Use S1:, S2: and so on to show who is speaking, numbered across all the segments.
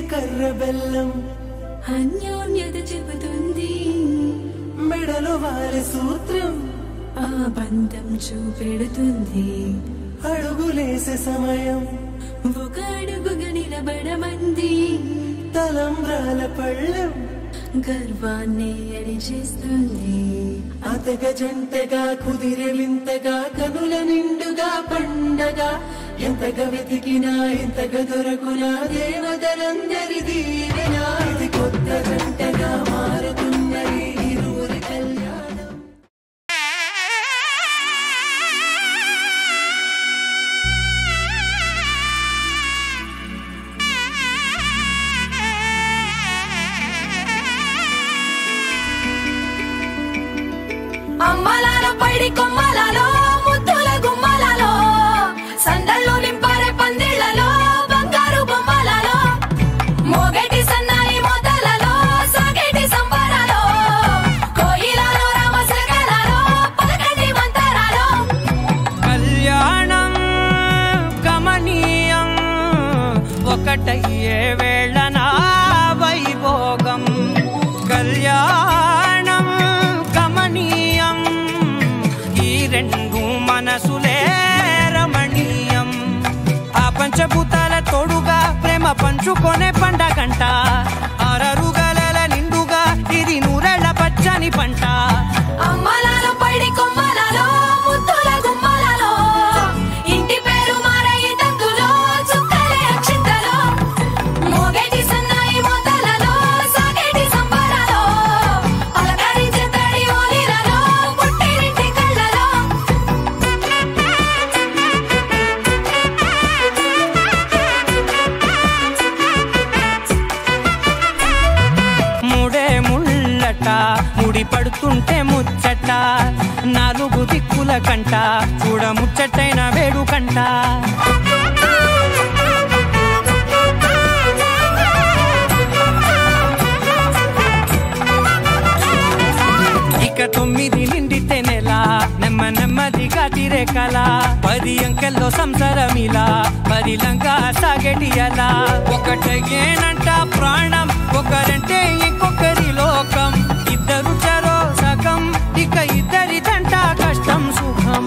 S1: కర్ర బెల్లం
S2: అన్యోన్యత చెబుతుంది
S1: మెడలో వారి సూత్రం
S2: ఆ బంధం చూపెడుతుంది
S1: అడుగులేసే సమయం
S2: ఒక అడుగుగా నిలబడమంది
S1: తలంబ్రాల పళ్ళెం
S2: గర్వాన్ని అరిచేస్తుంది
S1: అతగ జంటగా కుదిరే వింతగా కనుల నిండుగా పండగ ఎంతగా వెతికినా ఎంతగా దొరకునా దేవతలందరి దీవెనా ఇది కొత్త గంటగా మారుతున్నది ఇరువురి కళ్యాణం
S2: అమ్మలాలో పైడి కొమ్మలలో ముద్దుల గుమ్మలలో సందళ్ళు నింపారే పందిళ్లలో బంగారు బొమ్మలలో మోగటి సన్నాయి మోతలలో సాగేటి సంబరాలో కోయిలలో రామశకలలో పలకటి మంతరాలో
S3: కళ్యాణం గమనీయం ఒకటయ్యే వేళనా వైభోగం కళ్యాణం గమనీయం ఈ రెండు మనసులే రమణీయం ఆ పంచభూతాల తోడుగా ప్రేమ పంచుకొనే పండగంట అరరుగలల నిండుగా ఇది నూరెళ్ళ పచ్చని పంట
S2: అమ్మలాలో పైడి కొమ్మలలో ముద్దుల గుమ్మలలో ఇంటి పేరు మారయి తందులో చుక్కలే అక్షింతలో మోగేటి సన్నాయి మోతలలో సాగేటి సంబరాలో పలకరించే తడి ఓలిలలో పుట్టినింటి కళ్ళలో
S3: ముడే ముళ్ళట ముడి పడుతుంటే ముచ్చట నాలుగు దిక్కుల కంట చూడ ముచ్చటైన వేడుకంట ఇక తొమ్మిది నిండితే నెల నెమ్మ నెమ్మదిగా తిరే కల పది అంకెల్లో సంసారమిలా పరిలంగా సాగటి అలా ఒకటేనంట ప్రాణం ఒకరంటే ఇంకొకరి లోకం ఇద్దరు చరో సగం ఇక ఇద్దరిదంట కష్టం సుఖం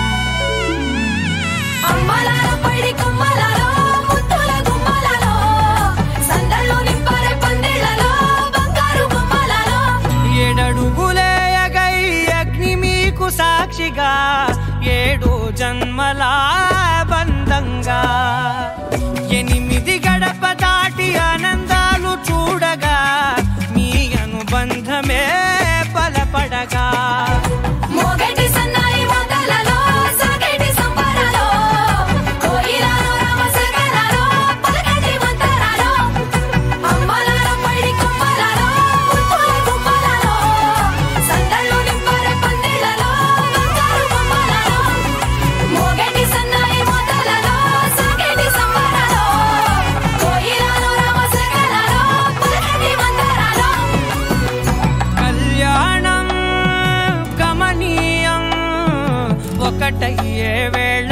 S2: అమ్మలాలో పైడి కొమ్మలలో ముద్దుల గుమ్మలలో సందళ్ళు నింపారే పందిళ్లలో బంగారు బొమ్మలలో
S3: ఏడడుగులే ఎగై అగ్ని మీకు సాక్షిగా ఏడు జన్మల బంధంగా ఎనిమిది గడప దాటి ఆనందాలు చూడగా మీ అనుబంధమే బలపడగా
S2: మోగటి సన్నాయి మోతలలో సాగేటి సంబరాలో కోయిలలో రామశకలలో పలకటి మంతరాలో అమ్మలాలో పైడి కొమ్మలలో ముద్దుల గుమ్మలలో సందళ్ళు నింపారే పందిళ్లలో బంగారు బొమ్మలలో మోగటి సన్నాయి మోతలలో సాగేటి సంబరాలో కోయిలలో రామశకలలో పలకటి మంతరాలో
S3: కళ్యాణం గమనీయం ఒకటయ్యే వేళ